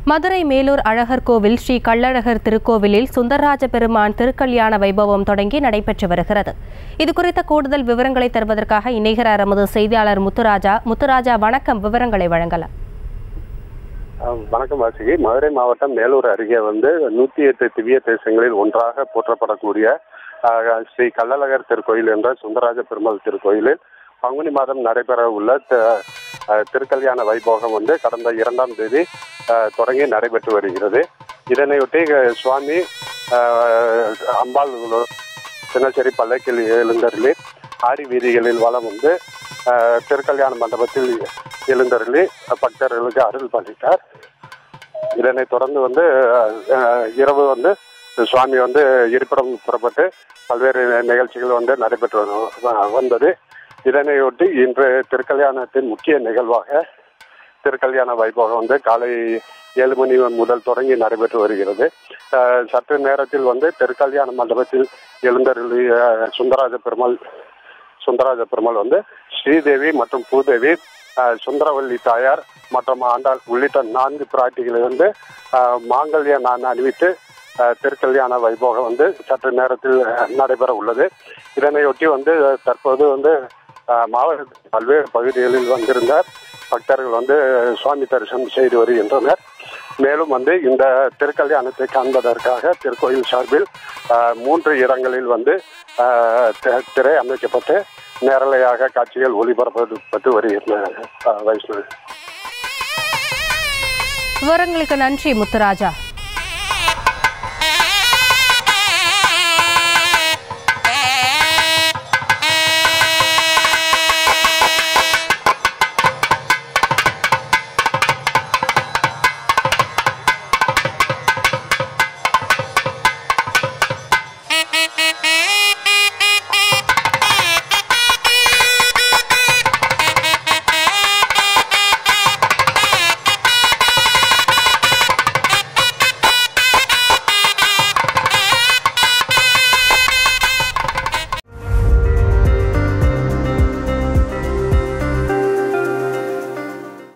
மதுரை மேலூர் அழகர் கோவில் ஸ்ரீ கள்ளழகர் திருக்கோவிலில் சுந்தரராஜ பெருமான் திருக்கல்யாண வைபவம் தொடங்கி நடைபெற்று வருகிறது இது குறித்த கூடுதல் விவரங்களை தருவதற்காக இணைகிறார் எமது செய்தியாளர் முத்துராஜா முத்துராஜா வணக்கம் விவரங்களை வழங்கலாம் ஆஹ் வணக்கம் வாசிகி மதுரை மாவட்டம் மேலூர் அருகே வந்து நூத்தி எட்டு திவ்ய தேசங்களில் ஒன்றாக போற்றப்படக்கூடிய ஆஹ், ஸ்ரீ கள்ளழகர் திருக்கோயில் என்ற சுந்தரராஜ பெருமாள் திருக்கோயிலில் பங்குனி மாதம் நடைபெற உள்ள த- ஆஹ், திருக்கல்யாண வைபோகம் வந்து கடந்த இரண்டாம் தேதி ஆஹ், தொடங்கி நடைபெற்று வருகிறது இதனையொட்டி ஆஹ், சுவாமி ஆஹ், அம்பாள் தினசரி பல்லக்கில் எழுந்தருளி ஆரி வீதிகளில் வலம் வந்து ஆஹ், திருக்கல்யாண மண்டபத்தில் எழுந்தருளி பக்தர்களுக்கு அருள் பாலித்தார் இதனைத் தொடர்ந்து வந்து அஹ், இரவு வந்து சுவாமி வந்து இருப்பிடம் புறப்பட்டு பல்வேறு நிகழ்ச்சிகள் வந்து நடைபெற்று வ- வ- வந்தது இதனையொட்டி இன்று திருக்கல்யாணத்தின் முக்கிய நிகழ்வாக திருக்கல்யாண வைபோகம் வந்து காலை ஏழு மணி முதல் தொடங்கி நடைபெற்று வருகிறது அஹ், சற்று நேரத்தில் வந்து திருக்கல்யாண மண்டபத்தில் எழுந்தருளிய சுந்தராஜ பெருமாள் சுந்தராஜ பெருமாள் வந்து ஸ்ரீதேவி மற்றும் பூதேவி அஹ், சுந்தரவல்லி தாயார் மற்றும் ஆண்டாள் உள்ளிட்ட நான்கு பிராட்டிகளை வந்து அஹ், மாங்கல்ய நான் அணிவித்து அஹ், திருக்கல்யாண வைபோகம் வந்து சற்று நேரத்தில் அஹ், நடைபெற உள்ளது இதனையொட்டி வந்து அஹ், தற்போது வந்து அஹ், மாவட்டத்தின் பல்வேறு பகுதிகளில் வந்திருந்த பக்தர்கள் வந்து சுவாமி தரிசனம் செய்து வருகின்றனர் மேலும் வந்து இந்த திருக்கல்யாணத்தை காண்பதற்காக திருக்கோயில் சார்பில் அஹ், மூன்று இடங்களில் வந்து அஹ், தி- திரை அமைக்கப்பட்டு நேரலையாக காட்சிகள் ஒளிபரப்பப்பட்டு வருகின்றன அஹ், வைஷ்ணவி விவரங்களுக்கு நன்றி முத்துராஜா